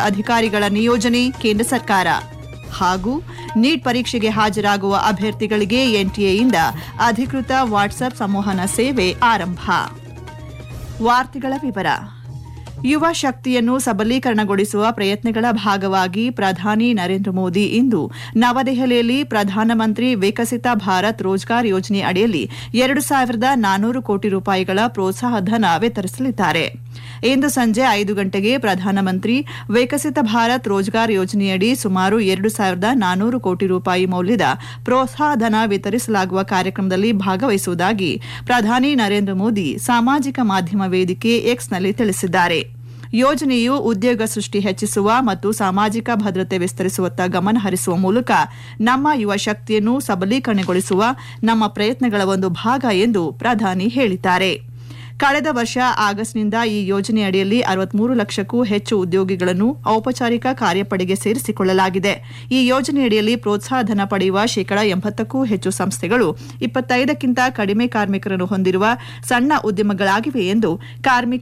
ಅಧಿಕಾರಿಗಳ ನಿಯೋಜನೆ ಕೇಂದ್ರ ಸರ್ಕಾರ ಹಾಗೂ ನೀಟ್ ಪರೀಕ್ಷೆಗೆ ಹಾಜರಾಗುವ ಅಭ್ಯರ್ಥಿಗಳಿಗೆ ಎನ್ಟಿಎಯಿಂದ ಅಧಿಕೃತ ವಾಟ್ಸ್ಆಪ್ ಸಂವಹನ ಸೇವೆ ಆರಂಭ ವಾರ್ತೆಗಳ ವಿವರ ಯುವ ಶಕ್ತಿಯನ್ನು ಸಬಲೀಕರಣಗೊಳಿಸುವ ಪ್ರಯತ್ನಗಳ ಭಾಗವಾಗಿ ಪ್ರಧಾನಿ ನರೇಂದ್ರ ಮೋದಿ ಇಂದು ನವದೆಹಲಿಯಲ್ಲಿ ಪ್ರಧಾನಮಂತ್ರಿ ವಿಕಸಿತ ಭಾರತ್ ರೋಜ್ಗಾರ್ ಯೋಜನೆ ಅಡಿಯಲ್ಲಿ ಎರಡು ಸಾವಿರದ ನಾನೂರು ಕೋಟಿ ರೂಪಾಯಿಗಳ ಪ್ರೋತ್ಸಾಹ ಧನ ವಿತರಿಸಲಿದ್ದಾರೆ ಇಂದು ಸಂಜೆ ಐದು ಗಂಟೆಗೆ ಪ್ರಧಾನಮಂತ್ರಿ ವಿಕಸಿತ ಭಾರತ್ ರೋಜ್ಗಾರ್ ಯೋಜನೆಯಡಿ ಸುಮಾರು ಎರಡು ಸಾವಿರದ ನಾನೂರು ಕೋಟಿ ರೂಪಾಯಿ ಮೌಲ್ಯದ ಪ್ರೋತ್ಸಾಹ ಧನ ವಿತರಿಸಲಾಗುವ ಕಾರ್ಯಕ್ರಮದಲ್ಲಿ ಭಾಗವಹಿಸುವುದಾಗಿ ಪ್ರಧಾನಿ ನರೇಂದ್ರ ಮೋದಿ ಸಾಮಾಜಿಕ ಮಾಧ್ಯಮ ವೇದಿಕೆ ಎಕ್ಸ್ನಲ್ಲಿ ತಿಳಿಸಿದ್ದಾರೆ ಯೋಜನೆಯು ಉದ್ಯೋಗ ಸೃಷ್ಟಿ ಹೆಚ್ಚಿಸುವ ಮತ್ತು ಸಾಮಾಜಿಕ ಭದ್ರತೆ ವಿಸ್ತರಿಸುವತ್ತ ಗಮನ ಹರಿಸುವ ಮೂಲಕ ನಮ್ಮ ಯುವ ಶಕ್ತಿಯನ್ನು ಸಬಲೀಕರಣಗೊಳಿಸುವ ನಮ್ಮ ಪ್ರಯತ್ನಗಳ ಒಂದು ಭಾಗ ಎಂದು ಪ್ರಧಾನಿ ಹೇಳಿದ್ದಾರೆ ಕಳೆದ ವರ್ಷ ಆಗಸ್ಟ್ನಿಂದ ಈ ಯೋಜನೆಯಡಿಯಲ್ಲಿ ಅರವತ್ಮೂರು ಲಕ್ಷಕ್ಕೂ ಹೆಚ್ಚು ಉದ್ಯೋಗಿಗಳನ್ನು ಔಪಚಾರಿಕ ಕಾರ್ಯಪಡೆಗೆ ಸೇರಿಸಿಕೊಳ್ಳಲಾಗಿದೆ ಈ ಯೋಜನೆಯಡಿಯಲ್ಲಿ ಪ್ರೋತ್ಸಾಹ ಧನ ಪಡೆಯುವ ಶೇಕಡಾ ಎಂಬತ್ತಕ್ಕೂ ಹೆಚ್ಚು ಸಂಸ್ಥೆಗಳು ಇಪ್ಪತ್ತೈದಕ್ಕಿಂತ ಕಡಿಮೆ ಕಾರ್ಮಿಕರನ್ನು ಹೊಂದಿರುವ ಸಣ್ಣ ಉದ್ಯಮಗಳಾಗಿವೆ ಎಂದು ಕಾರ್ಮಿಕ